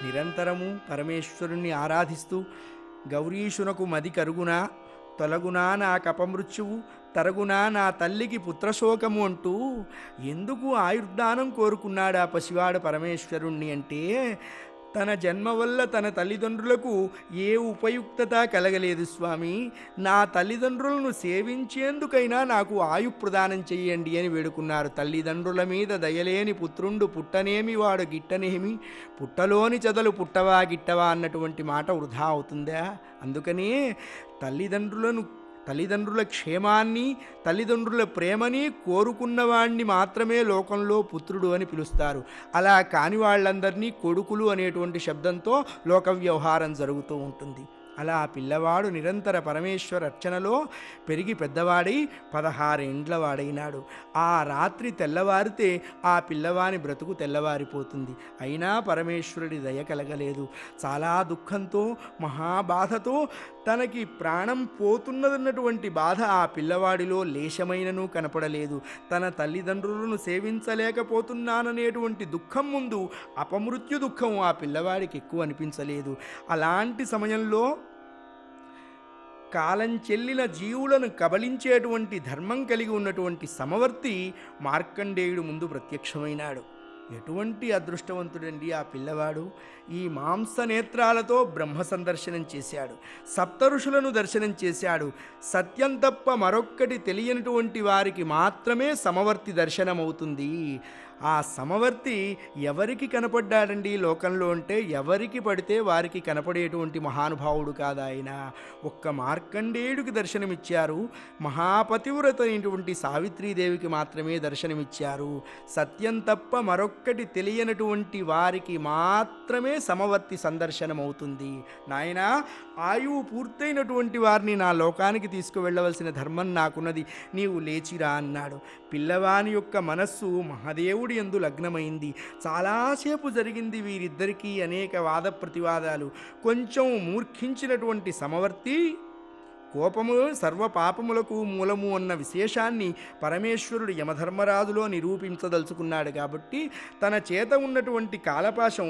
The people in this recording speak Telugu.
నిరంతరము పరమేశ్వరుణ్ణి ఆరాధిస్తూ గౌరీశునకు మది కరుగునా తొలగునా నా కపమృత్యువు తరగునా నా తల్లికి పుత్రశోకము అంటూ ఎందుకు ఆయుర్దానం కోరుకున్నాడా పసివాడు పరమేశ్వరుణ్ణి అంటే తన జన్మ వల్ల తన తల్లిదండ్రులకు ఏ ఉపయుక్తత కలగలేదు స్వామి నా తల్లిదండ్రులను సేవించేందుకైనా నాకు ఆయు ప్రదానం చెయ్యండి అని వేడుకున్నారు తల్లిదండ్రుల మీద దయలేని పుత్రుండు పుట్టనేమి వాడు గిట్టనేమి పుట్టలోని చెదలు పుట్టవా గిట్టవా అన్నటువంటి మాట వృధా అవుతుందా అందుకనే తల్లిదండ్రులను తల్లిదండ్రుల క్షేమాన్ని తల్లిదండ్రుల ప్రేమని కోరుకున్నవాణ్ణి మాత్రమే లోకంలో పుత్రుడు అని పిలుస్తారు అలా కాని వాళ్ళందరినీ కొడుకులు అనేటువంటి శబ్దంతో లోక వ్యవహారం జరుగుతూ ఉంటుంది అలా ఆ పిల్లవాడు నిరంతర పరమేశ్వర అర్చనలో పెరిగి పెద్దవాడై పదహారేండ్ల వాడైనాడు ఆ రాత్రి తెల్లవారితే ఆ పిల్లవాని బ్రతుకు తెల్లవారిపోతుంది అయినా పరమేశ్వరుడి దయ కలగలేదు చాలా దుఃఖంతో మహాబాధతో తనకి ప్రాణం పోతున్నదన్నటువంటి బాధ ఆ పిల్లవాడిలో లేశమైనను కనపడలేదు తన తల్లిదండ్రులను సేవించలేకపోతున్నాననేటువంటి దుఃఖం ముందు అపమృత్యు దుఃఖం ఆ పిల్లవాడికి ఎక్కువ అనిపించలేదు అలాంటి సమయంలో కాలం చెల్లిన జీవులను కబలించేటువంటి ధర్మం కలిగి ఉన్నటువంటి సమవర్తి మార్కండేయుడు ముందు ప్రత్యక్షమైనాడు ఎటువంటి అదృష్టవంతుడండి ఆ పిల్లవాడు ఈ మాంస నేత్రాలతో బ్రహ్మ సందర్శనం చేశాడు సప్త ఋషులను దర్శనం చేశాడు సత్యం తప్ప మరొక్కటి తెలియనటువంటి వారికి మాత్రమే సమవర్తి దర్శనమవుతుంది ఆ సమవర్తి ఎవరికి కనపడ్డాడండి లోకంలో అంటే ఎవరికి పడితే వారికి కనపడేటువంటి మహానుభావుడు కాదు ఆయన ఒక్క మార్కండేయుడికి దర్శనమిచ్చారు మహాపతివ్రత అయినటువంటి సావిత్రీదేవికి మాత్రమే దర్శనమిచ్చారు సత్యం తప్ప మరొక్కటి తెలియనటువంటి వారికి మాత్రమే సమవర్తి సందర్శనం అవుతుంది నాయన ఆయువు పూర్తయినటువంటి వారిని నా లోకానికి తీసుకువెళ్ళవలసిన ధర్మం నాకున్నది నీవు లేచిరా అన్నాడు పిల్లవాని యొక్క మనస్సు మహాదేవుడి ఎందు లగ్నమైంది చాలాసేపు జరిగింది వీరిద్దరికీ అనేక వాద ప్రతివాదాలు కొంచెం మూర్ఖించినటువంటి సమవర్తి కోపము సర్వ పాపములకు మూలము అన్న విశేషాన్ని పరమేశ్వరుడు యమధర్మరాజులో నిరూపించదలుచుకున్నాడు కాబట్టి తన చేత ఉన్నటువంటి కాలపాశం